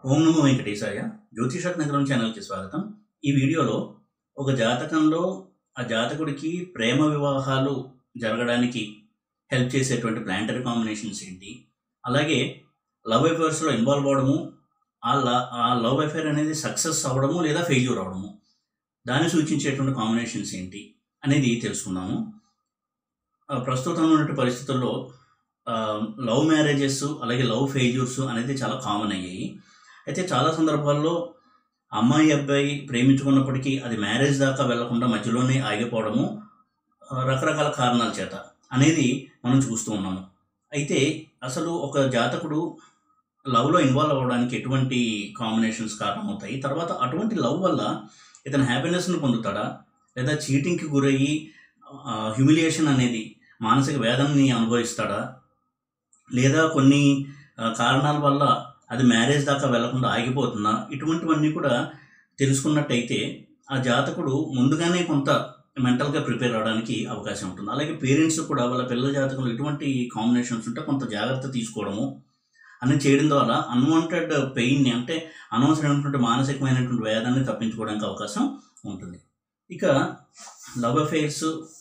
ఓం నమో వెంకటేశాయ జ్యోతిషత్ నగరం ఛానల్కి స్వాగతం ఈ వీడియోలో ఒక జాతకంలో ఆ జాతకుడికి ప్రేమ వివాహాలు జరగడానికి హెల్ప్ చేసేటువంటి ప్లాంటరీ కాంబినేషన్స్ ఏంటి అలాగే లవ్ అఫేర్స్లో ఇన్వాల్వ్ అవడము ఆ ల- ఆ లవ్ అఫేర్ అనేది సక్సెస్ అవ్వడము లేదా ఫెయిల్యూర్ అవ్వడము దాన్ని సూచించేటువంటి కాంబినేషన్స్ ఏంటి అనేది తెలుసుకుందాము ఆ, ప్రస్తుతం ఉన్నటువంటి పరిస్థితుల్లో లవ్ మ్యారేజెస్ అలాగే లవ్ ఫెయిల్యూర్స్ అనేది చాలా కామన్ అయ్యాయి అయితే చాలా సందర్భాల్లో అమ్మాయి అబ్బాయి ప్రేమించుకున్నప్పటికీ అది మ్యారేజ్ దాకా వెళ్లకుండా మధ్యలోనే ఆగిపోవడము ఆ, రకరకాల కారణాల చేత అనేది మనం చూస్తూ ఉన్నాము అయితే అసలు ఒక జాతకుడు లవ్లో ఇన్వాల్వ్ అవ్వడానికి ఎటువంటి కాంబినేషన్స్ కారణమవుతాయి తర్వాత అటువంటి లవ్ వల్ల ఇతను హ్యాపీనెస్ను పొందుతాడా లేదా చీటింగ్కి గురయ్యి హ్యూమిలియేషన్ అనేది మానసిక వేదనని అనుభవిస్తాడా లేదా కొన్ని ఆ, కారణాల వల్ల అది మ్యారేజ్ దాకా వెళ్లకుండా ఆగిపోతుందా ఇటువంటివన్నీ కూడా తెలుసుకున్నట్టయితే ఆ జాతకుడు ముందుగానే కొంత మెంటల్గా ప్రిపేర్ అవడానికి అవకాశం ఉంటుంది అలాగే పేరెంట్స్ కూడా వాళ్ళ పిల్లల జాతకంలో ఎటువంటి కాంబినేషన్స్ ఉంటే కొంత జాగ్రత్త తీసుకోవడము అని చేయడం ద్వారా అన్వాంటెడ్ పెయిన్ని అంటే అనవసరమైనటువంటి మానసికమైనటువంటి వేదాన్ని తప్పించుకోవడానికి అవకాశం ఉంటుంది ఇక లవ్ అఫైర్స్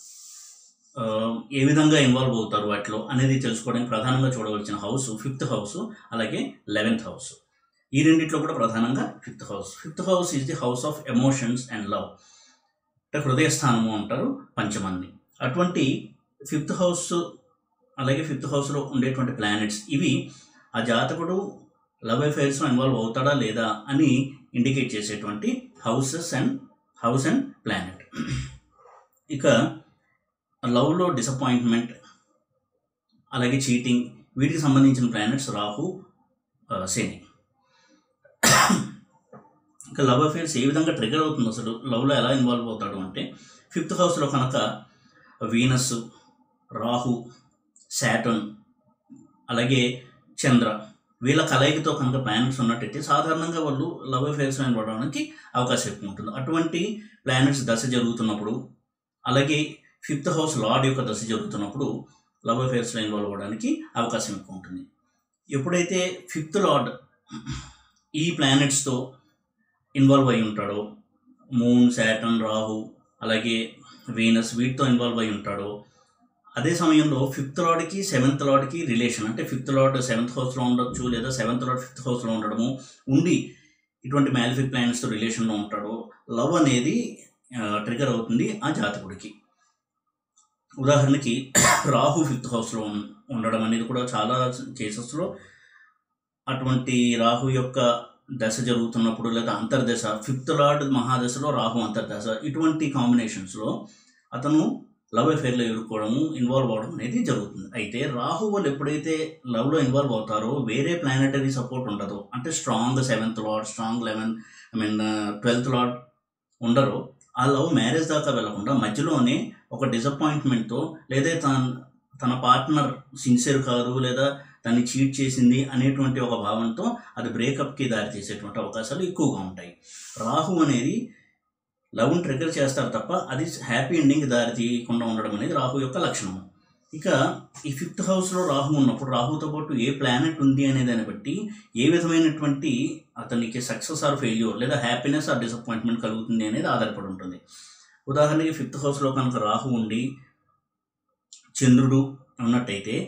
ఏ విధంగా ఇన్వాల్వ్ అవుతారు వాటిలో అనేది తెలుసుకోవడానికి ప్రధానంగా చూడవలసిన హౌస్ ఫిఫ్త్ హౌస్ అలాగే లెవెన్త్ హౌస్ ఈ రెండిట్లో కూడా ప్రధానంగా fifth house fifth house is the house of emotions and love అంటే హృదయ స్థానము అంటారు పంచమంది అటువంటి ఫిఫ్త్ హౌస్ అలాగే ఫిఫ్త్ హౌస్లో ఉండేటువంటి ప్లానెట్స్ ఇవి ఆ జాతకుడు లవ్ అఫైర్స్లో ఇన్వాల్వ్ అవుతాడా లేదా అని ఇండికేట్ చేసేటువంటి houses and house and planet ఇక లవ్లో డిసప్పాయింట్మెంట్ అలాగే చీటింగ్ వీటికి సంబంధించిన ప్లానెట్స్ రాహు ఆ, శని ఇక లవ్ అఫేర్స్ ఏ విధంగా ట్రిగర్ అవుతుంది అసలు లవ్లో ఎలా ఇన్వాల్వ్ అవుతాడు అంటే ఫిఫ్త్ హౌస్లో కనుక వీనస్ రాహు శాటన్ అలాగే చంద్ర వీళ్ళ కలయికతో కనుక ప్లానెట్స్ ఉన్నట్టయితే సాధారణంగా వాళ్ళు లవ్ అఫేర్స్ ఇన్వాల్వ్ అవడానికి అవకాశం ఎక్కువ ఉంటుంది అటువంటి ప్లానెట్స్ దశ జరుగుతున్నప్పుడు అలాగే ఫిఫ్త్ హౌస్ లార్డ్ యొక్క దశ జరుగుతున్నప్పుడు లవ్ అఫేర్స్లో ఇన్వాల్వ్ అవ్వడానికి అవకాశం ఎక్కువ ఉంటుంది ఎప్పుడైతే ఫిఫ్త్ లార్డ్ ఈ ప్లానెట్స్తో ఇన్వాల్వ్ అయి ఉంటాడో మూన్ శాటన్ రాహు అలాగే వీనస్ వీటితో ఇన్వాల్వ్ అయి ఉంటాడో అదే సమయంలో ఫిఫ్త్ లార్డ్కి సెవెంత్ లార్డ్కి రిలేషన్ అంటే ఫిఫ్త్ లార్డ్ సెవెంత్ హౌస్లో ఉండొచ్చు లేదా సెవెంత్ లార్డ్ ఫిఫ్త్ హౌస్లో ఉండడము ఉండి ఇటువంటి మ్యాలిఫిక్ ప్లానెట్స్తో రిలేషన్లో ఉంటాడో లవ్ అనేది ట్రిగర్ అవుతుంది ఆ జాతకుడికి ఉదాహరణకి రాహు ఫిఫ్త్ హౌస్లో ఉన్- ఉండడం అనేది కూడా చాలా కేసెస్లో అటువంటి రాహు యొక్క దశ జరుగుతున్నప్పుడు లేదా అంతర్దశ ఫిఫ్త్ లార్డ్ మహాదశలో రాహు అంతర్దశ ఇటువంటి కాంబినేషన్స్లో అతను లవ్ అఫేర్లో ఎదుర్కోవడము ఇన్వాల్వ్ అవడం అనేది జరుగుతుంది అయితే రాహు వాళ్ళు ఎప్పుడైతే లవ్లో ఇన్వాల్వ్ అవుతారో వేరే ప్లానటరీ సపోర్ట్ ఉండదు అంటే strong seventh lord strong eleven I mean twelfth lord ఉండరు ఆ లవ్ మ్యారేజ్ దాకా వెళ్లకుండా మధ్యలోనే ఒక డిసప్పాయింట్మెంట్తో లేదా తన తన పార్ట్నర్ సిన్సియర్ కాదు లేదా తన్ని చీట్ చేసింది అనేటువంటి ఒక భావంతో అది బ్రేకప్కి దారి తీసేటువంటి అవకాశాలు ఎక్కువగా ఉంటాయి రాహు అనేది లవ్ని ట్రిగర్ చేస్తారు తప్ప అది హ్యాపీ ఎండింగ్ దారి తీయకుండా ఉండడం అనేది రాహు యొక్క లక్షణం ఇక ఈ ఫిఫ్త్ హౌస్లో రాహు ఉన్నప్పుడు రాహుతో పాటు ఏ ప్లానెట్ ఉంది అనే దాన్ని బట్టి ఏ విధమైనటువంటి అతనికి సక్సెస్ ఆర్ ఫెయిల్యూర్ లేదా హ్యాపీనెస్ ఆర్ డిసప్పాయింట్మెంట్ కలుగుతుంది అనేది ఆధారపడి ఉంటుంది ఉదాహరణకి ఫిఫ్త్ హౌస్లో కనుక రాహు ఉండి చంద్రుడు ఉన్నట్టయితే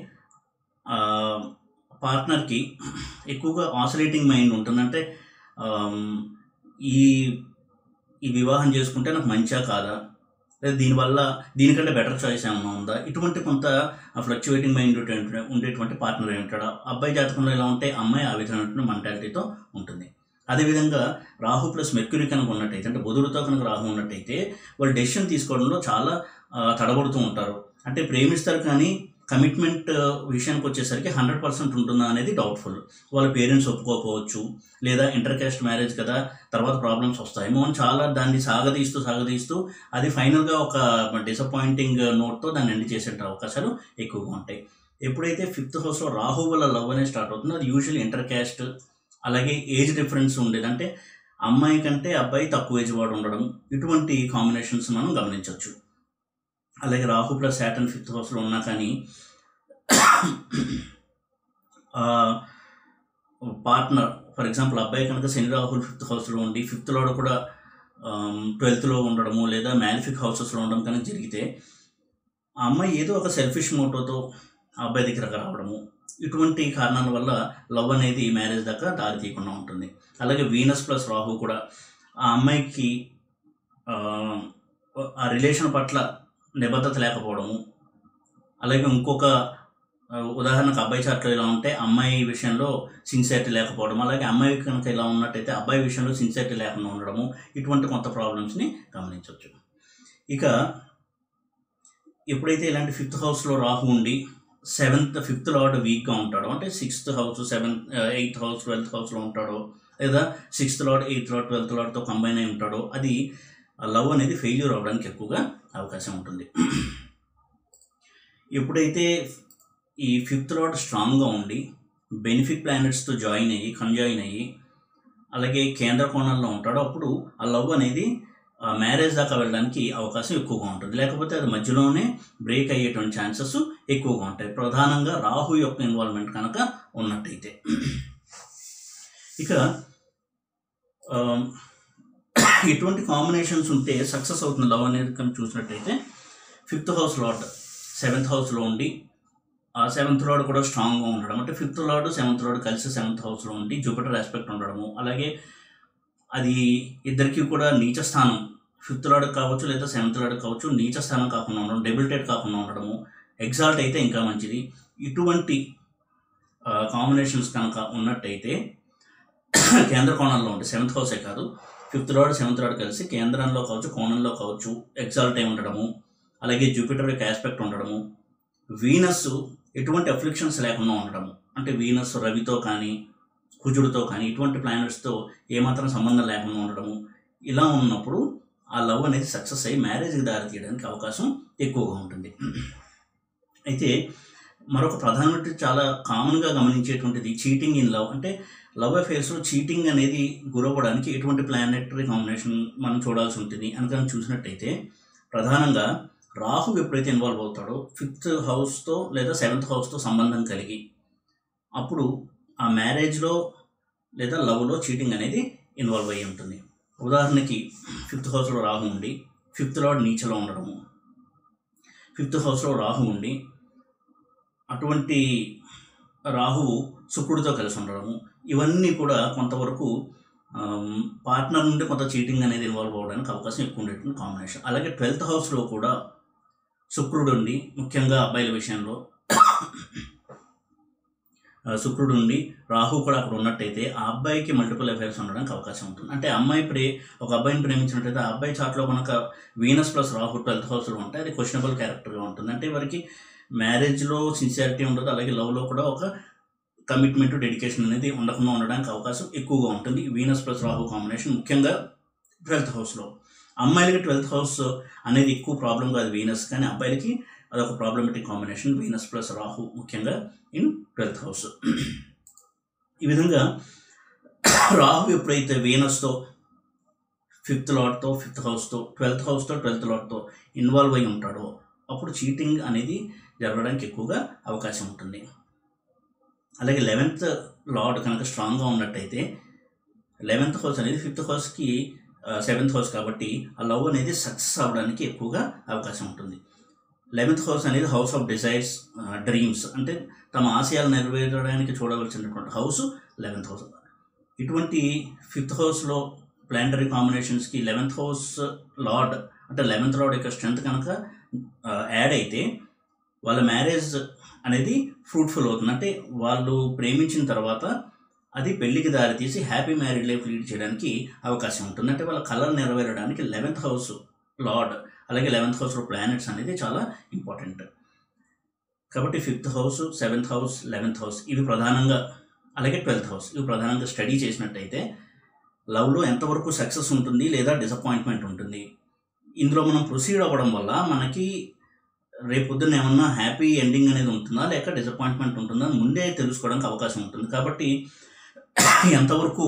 పార్ట్నర్కి ఎక్కువగా ఆసిలేటింగ్ మైండ్ ఉంటుందంటే ఆమ్, ఈ ఈ వివాహం చేసుకుంటే నాకు మంచిగా కాదా లేదా దీనివల్ల దీనికంటే బెటర్ చాయిస్ ఏమైనా ఉందా ఇటువంటి కొంత ఫ్లక్చువేటింగ్ మైండ్ ఉండేటువంటి- ఉండేటువంటి పార్ట్నర్ అయి ఉంటాడు అబ్బాయి జాతకంలో ఎలా ఉంటే అమ్మాయి ఆ విధమైనటువంటి మెంటాలిటీతో ఉంటుంది అదేవిధంగా రాహు ప్లస్ మెర్క్యూరీ కనుక ఉన్నట్టయితే అంటే బుధుడితో కనుక రాహు ఉన్నట్టయితే వాళ్ళు డెసిషన్ తీసుకోవడంలో చాలా ఆ, తడబడుతూ ఉంటారు అంటే ప్రేమిస్తారు కానీ కమిట్మెంట్ విషయానికి వచ్చేసరికి హండ్రెడ్ పర్సెంట్ ఉంటుందా అనేది డౌట్ఫుల్ వాళ్ళ పేరెంట్స్ ఒప్పుకోకపోవచ్చు లేదా ఇంటర్ కాస్ట్ మ్యారేజ్ కదా తర్వాత ప్రాబ్లమ్స్ వస్తాయేమో అని చాలా దాన్ని సాగదీస్తూ సాగదీస్తూ అది ఫైనల్గా ఒక డిసప్పాయింటింగ్ నోట్తో దాన్ని ఎండ్ చేసే అవకాశాలు ఎక్కువగా ఉంటాయి ఎప్పుడైతే ఫిఫ్త్ హౌస్లో రాహు వల్ల లవ్ అనేది స్టార్ట్ అవుతుందో అది యూజువల్ ఇంటర్ క్యాస్ట్ అలాగే ఏజ్ డిఫరెన్స్ ఉండేది అంటే అమ్మాయి కంటే అబ్బాయి తక్కువ ఏజ్ వాడు ఉండడం ఇటువంటి కాంబినేషన్స్ మనం గమనించవచ్చు అలాగే రాహు ప్లస్ శాటన్ ఫిఫ్త్ హౌస్లో ఉన్నా కానీ పార్ట్నర్ ఫర్ ఎగ్జాంపుల్ అబ్బాయి కనుక శని రాహుల్ ఫిఫ్త్ హౌస్లో ఉండి ఫిఫ్త్ లార్డ్ కూడా ట్వెల్త్లో ఉండడము లేదా మ్యాలిఫిక్ హౌసెస్లో ఉండడం కనుక జరిగితే ఆ అమ్మాయి ఏదో ఒక సెల్ఫిష్ మోటోతో ఆ అబ్బాయి దగ్గరకు రావడము ఇటువంటి కారణాల వల్ల లవ్ అనేది మ్యారేజ్ దాకా దారి తీయకుండా ఉంటుంది అలాగే వీనస్ ప్లస్ రాహు కూడా ఆ అమ్మాయికి ఆ, ఆ రిలేషన్ పట్ల నిబద్ధత లేకపోవడము అలాగే ఇంకొక ఆ, ఉదాహరణకు అబ్బాయి చాట్లో ఇలా ఉంటే అమ్మాయి విషయంలో సిన్సియారిటీ లేకపోవడం అలాగే అమ్మాయి కనుక ఇలా ఉన్నట్టయితే అబ్బాయి విషయంలో సిన్సియారిటీ లేకుండా ఉండడము ఇటువంటి కొంత ప్రాబ్లమ్స్ని గమనించవచ్చు ఇక ఎప్పుడైతే ఇలాంటి ఫిఫ్త్ హౌస్లో రాహు ఉండి సెవెంత్ ఫిఫ్త్ లార్డ్ వీక్గా ఉంటాడో అంటే sixth house seventh eighth house twelfth హౌస్లో ఉంటాడో లేదా sixth lord eighth lord twelfth లార్డ్తో కంబైన్ అయి ఉంటాడో అది లవ్ అనేది ఫెయిల్యూర్ అవ్వడానికి ఎక్కువగా అవకాశం ఉంటుంది ఎప్పుడైతే ఈ ఫిఫ్త్ లార్డ్ స్ట్రాంగ్గా ఉండి బెనిఫిట్ ప్లానెట్స్తో జాయిన్ అయ్యి కన్జాయిన్ అయ్యి అలాగే కేంద్ర కోణంలో ఉంటాడో అప్పుడు ఆ లవ్ అనేది మ్యారేజ్ దాకా వెళ్ళడానికి అవకాశం ఎక్కువగా ఉంటుంది లేకపోతే అది మధ్యలోనే బ్రేక్ అయ్యేటువంటి ఛాన్సెస్ ఎక్కువగా ఉంటాయి ప్రధానంగా రాహు యొక్క ఇన్వాల్వ్మెంట్ కనుక ఉన్నట్టయితే ఇక ఆ, ఎటువంటి కాంబినేషన్స్ ఉంటే సక్సెస్ అవుతుంది లవ్ అనేది కనుక చూసినట్టయితే ఫిఫ్త్ హౌస్ లాట్ సెవెంత్ హౌస్లో ఉండి ఆ సెవెంత్ లార్డ్ కూడా స్ట్రాంగ్గా ఉండడం అంటే ఫిఫ్త్ లార్డ్ సెవెంత్ లార్డ్ కలిసి సెవెంత్ హౌస్లో ఉండి జూపిటర్ ఆస్పెక్ట్ ఉండడము అలాగే అది ఇద్దరికి కూడా నీచ స్థానం ఫిఫ్త్ లార్డ్ కావచ్చు లేదా సెవెంత్ లార్డ్ కావచ్చు నీచ స్థానం కాకుండా ఉండడం డెబిలిటేట్ కాకుండా ఉండడము ఎగ్జాల్ట్ అయితే ఇంకా మంచిది ఇటువంటి కాంబినేషన్స్ కనుక ఉన్నట్టయితే కేంద్ర కోణంలో ఉంటే సెవెంత్ హౌసే కాదు ఫిఫ్త్ లార్డ్ సెవెంత్ లార్డ్ కలిసి కేంద్రంలో కావచ్చు కోణంలో కావచ్చు ఎగ్జాల్ట్ అయి ఉండడము అలాగే జూపిటర్ యొక్క ఆస్పెక్ట్ ఉండడము వీనస్ ఎటువంటి అఫ్లిక్షన్స్ లేకుండా ఉండడము అంటే వీనస్ రవితో కానీ కుజుడితో కానీ ఇటువంటి ప్లానెట్స్తో ఏమాత్రం సంబంధం లేకుండా ఉండడము ఇలా ఉన్నప్పుడు ఆ లవ్ అనేది సక్సెస్ అయ్యి మ్యారేజ్కి దారి తీయడానికి అవకాశం ఎక్కువగా ఉంటుంది అయితే మరొక ప్రధానమంత్రి చాలా కామన్గా గమనించేటువంటిది చీటింగ్ ఇన్ లవ్ అంటే లవ్ అఫేర్స్లో చీటింగ్ అనేది గురవ్వడానికి ఎటువంటి ప్లానెటరీ కాంబినేషన్ మనం చూడాల్సి ఉంటుంది అనుకని చూసినట్టయితే ప్రధానంగా రాహు ఎప్పుడైతే ఇన్వాల్వ్ అవుతాడో ఫిఫ్త్ హౌస్తో లేదా సెవెంత్ హౌస్తో సంబంధం కలిగి అప్పుడు ఆ మ్యారేజ్లో లేదా లవ్లో చీటింగ్ అనేది ఇన్వాల్వ్ అయ్యి ఉంటుంది ఉదాహరణకి ఫిఫ్త్ హౌస్లో రాహు ఉండి ఫిఫ్త్ లార్డ్ నీచలో ఉండడము ఫిఫ్త్ హౌస్లో రాహు ఉండి అటువంటి రాహువు శుక్రుడితో కలిసి ఉండడము ఇవన్నీ కూడా కొంతవరకు పార్ట్నర్ నుండి కొంత చీటింగ్ అనేది ఇన్వాల్వ్ అవ్వడానికి అవకాశం ఎక్కువ ఉండేటువంటి కాంబినేషన్ అలాగే ట్వెల్త్ హౌస్లో కూడా శుక్రుడు ఉండి ముఖ్యంగా అబ్బాయిల విషయంలో ఆ, శుక్రుడు ఉండి రాహు కూడా అక్కడ ఉన్నట్టయితే ఆ అబ్బాయికి మల్టిపుల్ అఫైర్స్ ఉండడానికి అవకాశం ఉంటుంది అంటే అమ్మాయి ప్రే ఒక అబ్బాయిని ప్రేమించినట్టయితే ఆ అబ్బాయి చాట్లో కనుక వీనస్ ప్లస్ రాహు ట్వెల్త్ హౌస్లో ఉంటే అది క్వశ్చనబుల్ క్యారెక్టర్గా ఉంటుంది అంటే వారికి మ్యారేజ్లో సిన్సియారిటీ ఉండదు అలాగే లవ్లో కూడా ఒక కమిట్మెంట్ డెడికేషన్ అనేది ఉండకుండా ఉండడానికి అవకాశం ఎక్కువగా ఉంటుంది వీనస్ ప్లస్ రాహు కాంబినేషన్ ముఖ్యంగా ట్వెల్త్ హౌస్లో అమ్మాయిలకి ట్వెల్త్ హౌస్ అనేది ఎక్కువ ప్రాబ్లం కాదు వీనస్ కానీ అబ్బాయిలకి అదొక problematic combination Venus plus Rahu ముఖ్యంగా ఇన్ ట్వెల్త్ హౌస్ ఈ విధంగా రాహు ఎప్పుడైతే వీనస్తో ఫిఫ్త్ లాట్తో ఫిఫ్త్ హౌస్తో ట్వెల్త్ హౌస్తో ట్వెల్త్ లాట్తో ఇన్వాల్వ్ అయి ఉంటాడో అప్పుడు చీటింగ్ అనేది జరగడానికి ఎక్కువగా అవకాశం ఉంటుంది అలాగే లెవెన్త్ లార్డ్ కనుక స్ట్రాంగ్గా ఉన్నట్టయితే లెవెన్త్ హౌస్ అనేది ఫిఫ్త్ హౌస్కి సెవెంత్ హౌస్ కాబట్టి ఆ లవ్ అనేది సక్సెస్ అవ్వడానికి ఎక్కువగా అవకాశం ఉంటుంది లెవెన్త్ హౌస్ అనేది హౌస్ ఆఫ్ డిజైర్స్ డ్రీమ్స్ అంటే తమ ఆశయాలు నెరవేరడానికి చూడవలసినటువంటి హౌస్ లెవెన్త్ హౌస్ ఇటువంటి ఫిఫ్త్ హౌస్లో ప్లానటరీ కాంబినేషన్స్కి లెవెన్త్ హౌస్ లార్డ్ అంటే లెవెన్త్ లార్డ్ యొక్క స్ట్రెంత్ కనుక యాడ్ అయితే వాళ్ళ మ్యారేజ్ అనేది ఫ్రూట్ఫుల్ అవుతుంది అంటే వాళ్ళు ప్రేమించిన తర్వాత అది పెళ్లికి దారితీసి హ్యాపీ మ్యారీడ్ లైఫ్ లీడ్ చేయడానికి అవకాశం ఉంటుంది అంటే వాళ్ళ కలర్ నెరవేరడానికి లెవెన్త్ హౌస్ లార్డ్ అలాగే లెవెన్త్ హౌస్లో ప్లానెట్స్ అనేది చాలా ఇంపార్టెంట్ కాబట్టి fifth house seventh house eleventh house ఇవి ప్రధానంగా అలాగే ట్వెల్త్ హౌస్ ఇవి ప్రధానంగా స్టడీ చేసినట్టయితే లవ్లో ఎంతవరకు సక్సెస్ ఉంటుంది లేదా డిసప్పాయింట్మెంట్ ఉంటుంది ఇందులో మనం ప్రొసీడ్ అవ్వడం వల్ల మనకి రేపు పొద్దున్న ఏమన్నా హ్యాపీ ఎండింగ్ అనేది ఉంటుందా లేక డిసప్పాయింట్మెంట్ ఉంటుందా అని ముందే తెలుసుకోవడానికి అవకాశం ఉంటుంది కాబట్టి ఎంతవరకు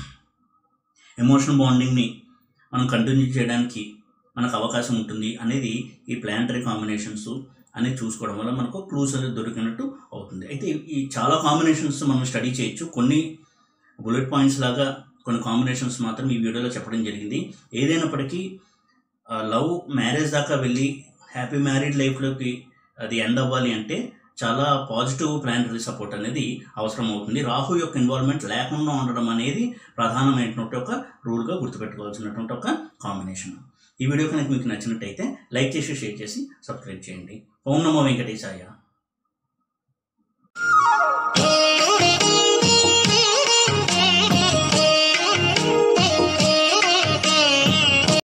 ఎమోషనల్ బాండింగ్ని మనం కంటిన్యూ చేయడానికి మనకు అవకాశం ఉంటుంది అనేది ఈ ప్లానటరీ కాంబినేషన్స్ అనేది చూసుకోవడం వల్ల మనకు క్లూస్ అనేది దొరికినట్టు అవుతుంది అయితే ఈ చాలా కాంబినేషన్స్ మనం స్టడీ చేయొచ్చు కొన్ని బుల్లెట్ పాయింట్స్ లాగా కొన్ని కాంబినేషన్స్ మాత్రం ఈ వీడియోలో చెప్పడం జరిగింది ఏదైనప్పటికీ లవ్ మ్యారేజ్ దాకా వెళ్ళి హ్యాపీ మ్యారీడ్ లైఫ్లోకి అది ఎండ్ అవ్వాలి అంటే చాలా పాజిటివ్ ప్లానటరీ సపోర్ట్ అనేది అవసరం అవుతుంది రాహు యొక్క ఇన్వాల్వ్మెంట్ లేకుండా ఉండడం అనేది ప్రధానమైనటువంటి ఒక రూల్గా గుర్తుపెట్టుకోవాల్సినటువంటి ఒక కాంబినేషన్ ఈ వీడియో కనుక మీకు నచ్చినట్టయితే లైక్ చేసి షేర్ చేసి సబ్స్క్రైబ్ చేయండి ఓం నమో వెంకటేశాయ